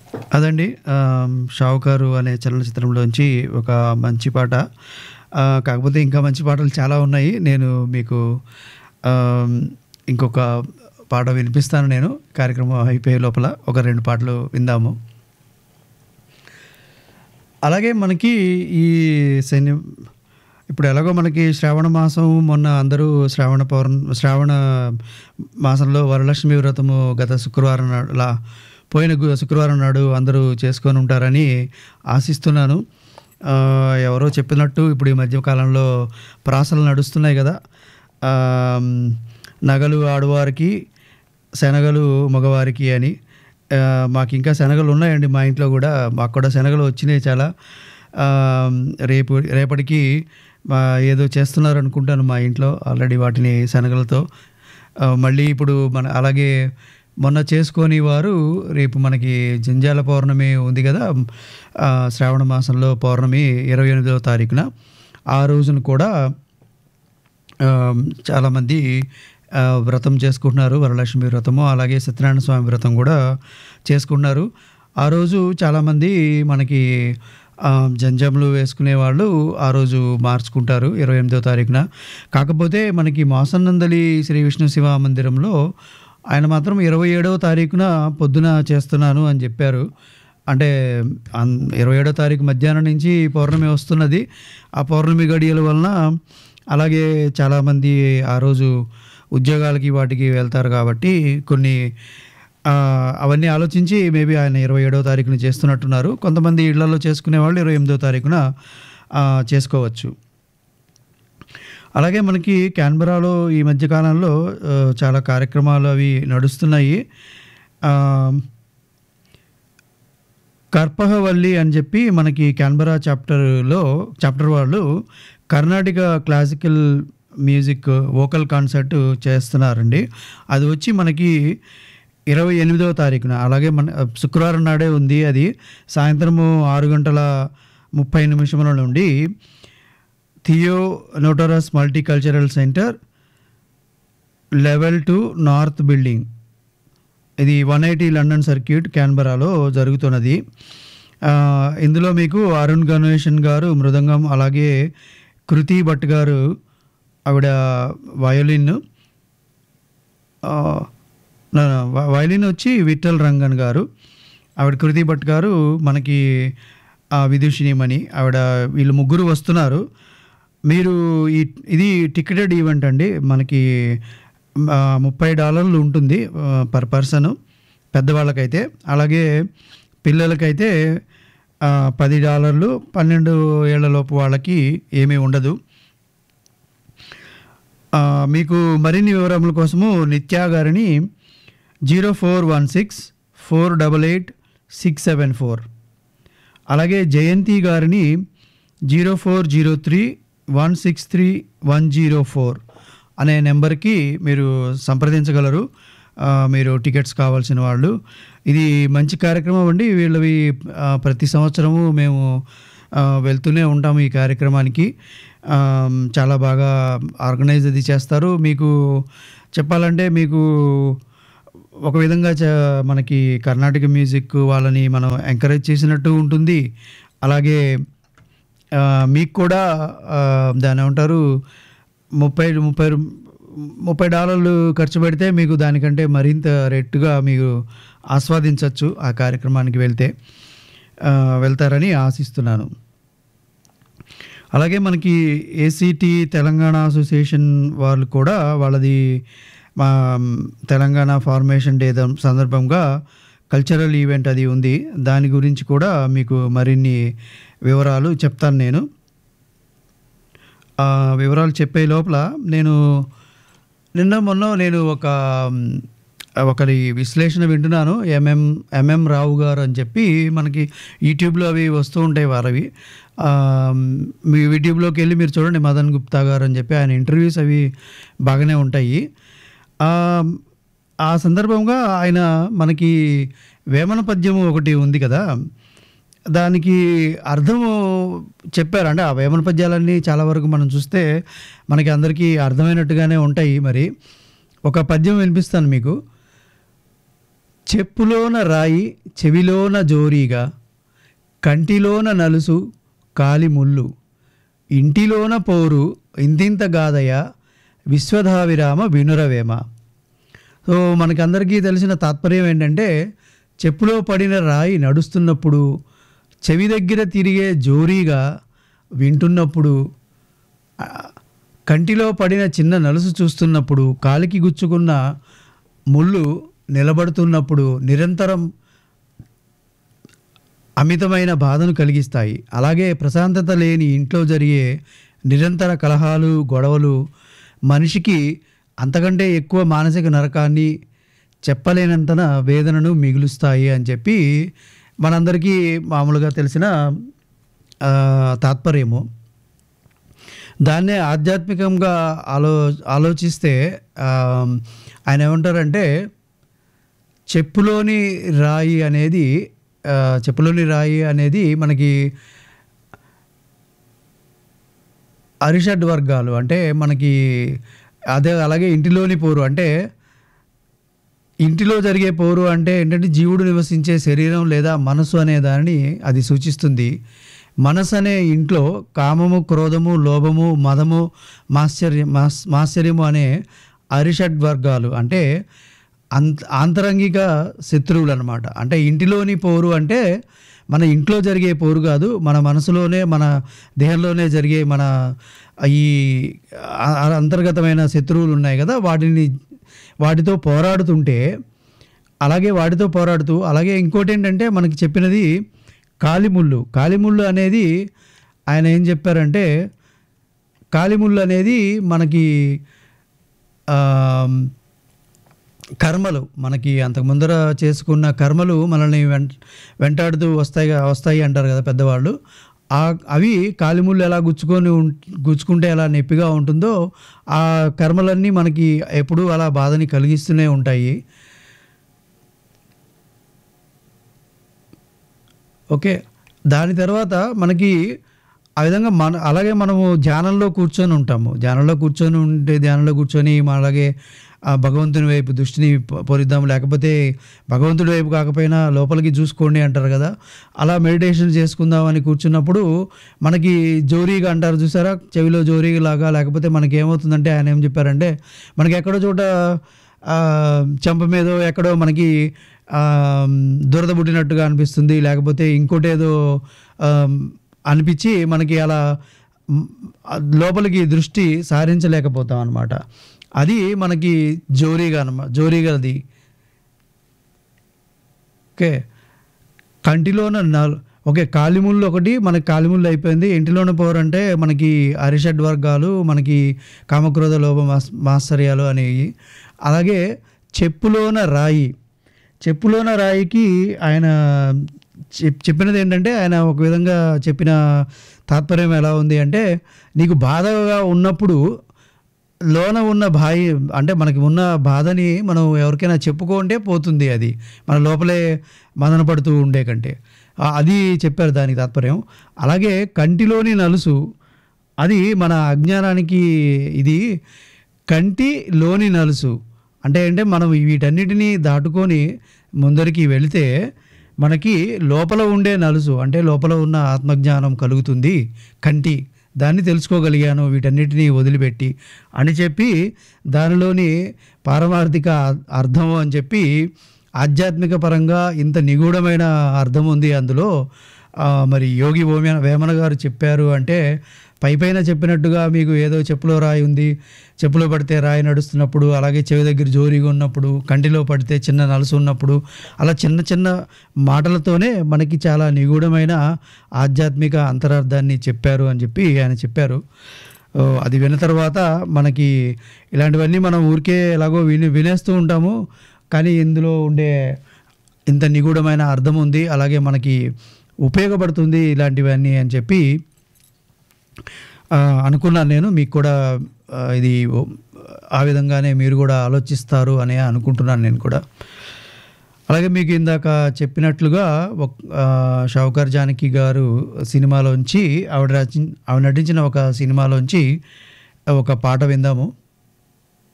అదండి ఆమ్, షావుకారు అనే చలనచిత్రంలోంచి ఒక మంచి పాట ఆ, కాకపోతే ఇంకా మంచి పాటలు చాలా ఉన్నాయి నేను మీకు ఆమ్, ఇంకొక పాట వినిపిస్తాను నేను కార్యక్రమం అయిపోయే లోపల ఒక రెండు పాటలు విందాము అలాగే మనకి ఈ శని ఇప్పుడు ఎలాగో మనకి శ్రావణ మాసం మొన్న అందరూ శ్రావణ పౌర్ణ శ్రావణ మాసంలో వరలక్ష్మి వ్రతము గత శుక్రవారం నాడు లా పోయిన గు- శుక్రవారం నాడు అందరూ చేసుకొని ఉంటారని ఆశిస్తున్నాను ఆ, ఎవరో చెప్పినట్టు ఇప్పుడు ఈ మధ్య కాలంలో ప్రాసలు నడుస్తున్నాయి కదా ఆ, నగలు ఆడవారికి శనగలు మగవారికి అని ఆ, మాకు ఇంకా శనగలు ఉన్నాయండి మా ఇంట్లో కూడా మాకు కూడా శనగలు వచ్చినాయి చాలా ఆ, రేపు రేపటికి మా ఏదో చేస్తున్నారు అనుకుంటాను మా ఇంట్లో ఆల్రెడీ వాటిని శనగలతో ఆ, మళ్ళీ ఇప్పుడు మన అలాగే మొన్న చేసుకొని వారు రేపు మనకి జంజాల పౌర్ణమి ఉంది కదా ఆ, శ్రావణ మాసంలో పౌర్ణమి ఇరవై ఎనిమిదవ తారీఖున ఆ రోజున కూడా ఆ, చాలామంది ఆ, వ్రతం చేసుకుంటున్నారు వరలక్ష్మి వ్రతము అలాగే సత్యనారాయణ స్వామి వ్రతం కూడా చేసుకుంటున్నారు ఆ రోజు చాలామంది మనకి ఆ, జంజములు వేసుకునే వాళ్ళు ఆ రోజు మార్చుకుంటారు ఇరవై ఎనిమిదో తారీఖున కాకపోతే మనకి మాసన్నందలి శ్రీ విష్ణు శివ మందిరంలో ఆయన మాత్రం ఇరవై ఏడవ తారీఖున పొద్దున చేస్తున్నాను అని చెప్పారు అంటే అన్ ఇరవై ఏడో తారీఖు మధ్యాహ్నం నుంచి పౌర్ణమి వస్తున్నది ఆ పౌర్ణమి గడియల వలన అలాగే చాలామంది ఆ రోజు ఉద్యోగాలకి వాటికి వెళ్తారు కాబట్టి కొన్ని ఆ, అవన్నీ ఆలోచించి మేబీ ఆయన ఇరవై ఏడో తారీఖున చేస్తున్నట్టున్నారు కొంతమంది ఇళ్లలో చేసుకునే వాళ్ళు ఇరవై ఎనిమిదో తారీఖున ఆ, చేసుకోవచ్చు అలాగే మనకి క్యాన్బరాలో ఈ మధ్య కాలంలో ఆ, చాలా కార్యక్రమాలు అవి నడుస్తున్నాయి ఆ, కర్పహవల్లి అని చెప్పి మనకి క్యాన్బరా చాప్టర్లో చాప్టర్ వాళ్ళు Karnataka classical music vocal concert చేస్తున్నారండి అది వచ్చి మనకి ఇరవై ఎనిమిదవ తారీఖున అలాగే మన శుక్రవారం నాడే ఉంది అది సాయంత్రము ఆరు గంటల ముప్పై నిమిషముల నుండి Theo Notaras multicultural centre level two north building ఇది వన్ ఎయిటీ లండన్ సర్క్యూట్ క్యాన్బరాలో జరుగుతున్నది ఆ, ఇందులో మీకు అరుణ్ గణేషన్ గారు మృదంగం అలాగే కృతి భట్ గారు ఆవిడ వయోలిన్ ఆ, నా- నా, వ- వయలిన్ వచ్చి విఠల్ రంగన్ గారు ఆవిడ కృతి భట్ గారు మనకి ఆ విదుషినిమణి ఆవిడ వీళ్ళు ముగ్గురు వస్తున్నారు మీరు ఈ ఇది టికెటెడ్ ఈవెంట్ అండి మనకి ఆ, ముప్పై డాలర్లు ఉంటుంది పర్ పర్సన్ పెద్దవాళ్ళకైతే అలాగే పిల్లలకైతే ఆ, పది డాలర్లు పన్నెండు ఏళ్లలోపు వాళ్ళకి ఏమీ ఉండదు ఆ, మీకు మరిన్ని వివరముల కోసము నిత్యా గారిని zero four one six four double eight six seven four అలాగే జయంతి గారిని zero four zero three one six three one zero four అనే నెంబర్కి మీరు సంప్రదించగలరు ఆ, మీరు టికెట్స్ కావాల్సిన వాళ్ళు ఇది మంచి కార్యక్రమం అండి వీళ్ళవి ఆ, ప్రతి సంవత్సరము మేము ఆ, వెళ్తూనే ఉంటాము ఈ కార్యక్రమానికి ఆ, చాలా బాగా ఆర్గనైజ్ అది చేస్తారు మీకు చెప్పాలంటే మీకు ఒక విధంగా చ- మనకి కర్ణాటక మ్యూజిక్ వాళ్ళని మనం ఎంకరేజ్ చేసినట్టు ఉంటుంది అలాగే ఆ, మీకు కూడా ఆ, దాని ఏమంటారు ముప్పై ముప్పై రు- ముప్పై డాలర్లు ఖర్చు పెడితే మీకు దానికంటే మరింత రెట్టుగా మీరు ఆస్వాదించవచ్చు ఆ కార్యక్రమానికి వెళ్తే ఆ, వెళ్తారని ఆశిస్తున్నాను అలాగే మనకి ఏసీటీ తెలంగాణ అసోసియేషన్ వాళ్ళు కూడా వాళ్ళది మా తెలంగాణ ఫార్మేషన్ డే ద- సందర్భంగా కల్చరల్ ఈవెంట్ అది ఉంది దాని గురించి కూడా మీకు మరిన్ని వివరాలు చెప్తాను నేను ఆ వివరాలు చెప్పే లోపల నేను నిన్న మొన్న నేను ఒక మ్, ఒకరి విశ్లేషణ వింటున్నాను ఎంఎం ఎంఎం రావు గారు అని చెప్పి మనకి యూట్యూబ్లో అవి వస్తూ ఉంటాయి వారవి ఆ, మీ యూట్యూబ్లోకి వెళ్ళి మీరు చూడండి మదన్ గుప్తా గారు అని చెప్పి ఆయన ఇంటర్వ్యూస్ అవి బాగానే ఉంటాయి ఆ, ఆ సందర్భంగా ఆయన మనకి వేమన పద్యము ఒకటి ఉంది కదా దానికి అర్థము చెప్పారు అంటే ఆ వేమన పద్యాలన్నీ చాలా వరకు మనం చూస్తే మనకి అందరికీ అర్థమైనట్టుగానే ఉంటాయి మరి ఒక పద్యం వినిపిస్తాను మీకు చెప్పులోన రాయి చెవిలోన జోరీగా కంటిలోన నలుసు కాలి ముళ్ళు ఇంటిలోన పోరు ఇంతింత గాదయ విశ్వధావిరామ వినురవేమ సో మనకందరికీ తెలిసిన తాత్పర్యం ఏంటంటే చెప్పులో పడిన రాయి నడుస్తున్నప్పుడు చెవి దగ్గర తిరిగే జోరీగా వింటున్నప్పుడు ఆ, కంటిలో పడిన చిన్న నలుసు చూస్తున్నప్పుడు కాలికి గుచ్చుకున్న ముళ్ళు నిలబడుతున్నప్పుడు నిరంతరం అమితమైన బాధను కలిగిస్తాయి అలాగే ప్రశాంతత లేని ఇంట్లో జరిగే నిరంతర కలహాలు గొడవలు మనిషికి అంతకంటే ఎక్కువ మానసిక నరకాన్ని చెప్పలేనంతన వేదనను మిగులుస్తాయి అని చెప్పి మనందరికీ మామూలుగా తెలిసిన ఆ, తాత్పర్యము దాన్నే ఆధ్యాత్మికంగా ఆలో ఆలోచిస్తే ఆ, ఆయన ఏమంటారంటే చెప్పులోని రాయి అనేది ఆ, చెప్పులోని రాయి అనేది మనకి అరిషడ్ వర్గాలు అంటే మనకి అదే అలాగే ఇంటిలోని పోరు అంటే ఇంటిలో జరిగే పోరు అంటే ఏంటంటే జీవుడు నివసించే శరీరం లేదా మనసు అనే దానిని అది సూచిస్తుంది మనసు అనే ఇంట్లో కామము క్రోధము లోభము మదము మాశ్చర్యం మాస్- మాశ్చర్యము అనే అరిషడ్ వర్గాలు అంటే అంత ఆంతరంగిక శత్రువులు అనమాట అంటే ఇంటిలోని పోరు అంటే మన ఇంట్లో జరిగే పోరు కాదు మన మనసులోనే మన దేహంలోనే జరిగే మన ఈ ఆ- ఆ అంతర్గతమైన శత్రువులు ఉన్నాయి కదా వాటిని వాటితో పోరాడుతుంటే అలాగే వాటితో పోరాడుతూ అలాగే ఇంకోటి ఏంటంటే మనకి చెప్పినది కాలిముళ్ళు కాలిముళ్ళు అనేది ఆయన ఏం చెప్పారంటే కాలిముళ్ళు అనేది మనకి ఆమ్, కర్మలు మనకి అంతకు ముందర చేసుకున్న కర్మలు మనల్ని వెంట వెంటాడుతూ వస్తాయి వస్తాయి అంటారు కదా పెద్దవాళ్ళు ఆ అవి కాలిముళ్ళు ఎలా గుచ్చుకొని ఉం- గుచ్చుకుంటే ఎలా నొప్పిగా ఉంటుందో ఆ కర్మలన్నీ మనకి ఎప్పుడూ అలా బాధని కలిగిస్తూనే ఉంటాయి ఓకే దాని తర్వాత మనకి ఆ విధంగా మన అలాగే మనము ధ్యానంలో కూర్చొని ఉంటాము ధ్యానంలో కూర్చొని ఉంటే ధ్యానంలో కూర్చొని మన అలాగే ఆ భగవంతుని వైపు దృష్టిని పొ- పొరిద్దాం లేకపోతే భగవంతుడి వైపు కాకపోయినా లోపలికి చూసుకోండి అంటారు కదా అలా మెడిటేషన్ చేసుకుందాం అని కూర్చున్నప్పుడు మనకి జోరీగా అంటారు చూసారా చెవిలో జోరీగా లాగా లేకపోతే మనకి ఏమవుతుందంటే ఆయన ఏం చెప్పారంటే మనకి ఎక్కడో చోట ఆ, చెంప మీదో ఎక్కడో మనకి ఆ, దురద పుట్టినట్టుగా అనిపిస్తుంది లేకపోతే ఇంకోటి ఏదో ఆ, అనిపించి మనకి అలా మ్, ఆ లోపలికి దృష్టి సారించలేకపోతాం అనమాట అది మనకి జోరీగా అనమాట జోరీగలది ఓకే కంటిలోన నల్ ఓకే కాలిముళ్ళు ఒకటి మనకి కాలిముళ్ళు అయిపోయింది ఇంటిలోన పోరంటే మనకి అరిషడ్ వర్గాలు మనకి కామక్రోధ లోభ మాస్- మాత్సర్యాలు అనేవి అలాగే చెప్పులోన రాయి చెప్పులోన రాయికి ఆయన చెప్ చెప్పినది ఏంటంటే ఆయన ఒక విధంగా చెప్పిన తాత్పర్యం ఎలా ఉంది అంటే నీకు బాధగా ఉన్నప్పుడు లోన ఉన్న బాయి అంటే మనకి ఉన్న బాధని మనం ఎవరికైనా చెప్పుకుంటే పోతుంది అది మన లోపలే మదన పడుతూ ఉండే కంటే ఆ, అది చెప్పారు దానికి తాత్పర్యం అలాగే కంటిలోని నలుసు అది మన అజ్ఞానానికి ఇది కంటిలోని నలుసు అంటే అంటే మనం వీటన్నిటినీ దాటుకొని ముందరికి వెళితే మనకి లోపల ఉండే నలుసు అంటే లోపల ఉన్న ఆత్మజ్ఞానం కలుగుతుంది కంటి దాన్ని తెలుసుకోగలిగాను వీటన్నిటినీ వదిలిపెట్టి అని చెప్పి దానిలోని పారమార్థిక అర్థం అని చెప్పి ఆధ్యాత్మిక పరంగా ఇంత నిగూఢమైన అర్థం ఉంది అందులో ఆ, మరి యోగి ఓమ్య వేమన గారు చెప్పారు అంటే పై పైన చెప్పినట్టుగా మీకు ఏదో చెప్పులో రాయి ఉంది చెప్పులో పడితే రాయి నడుస్తున్నప్పుడు అలాగే చెవి దగ్గర జోరీగా ఉన్నప్పుడు కంటిలో పడితే చిన్న నలుసు ఉన్నప్పుడు అలా చిన్న చిన్న మాటలతోనే మనకి చాలా నిగూఢమైన ఆధ్యాత్మిక అంతరార్థాన్ని చెప్పారు అని చెప్పి ఆయన చెప్పారు ఓ, అది విన్న తర్వాత మనకి ఇలాంటివన్నీ మనం ఊరికే ఎలాగో విని వినేస్తూ ఉంటాము కానీ ఇందులో ఉండే ఇంత నిగూఢమైన అర్థం ఉంది అలాగే మనకి ఉపయోగపడుతుంది ఇలాంటివన్నీ అని చెప్పి ఆ, అనుకున్నాను నేను మీకు కూడా ఆ, ఇది ఓ- ఆ విధంగానే మీరు కూడా ఆలోచిస్తారు అని అనుకుంటున్నాను నేను కూడా అలాగే మీకు ఇందాక చెప్పినట్లుగా ఒక ఆ, షావుకార్ జానకి గారు సినిమాలోంచి ఆవిడ రచి ఆవిడ నటించిన ఒక సినిమాలోంచి ఒక పాట విందాము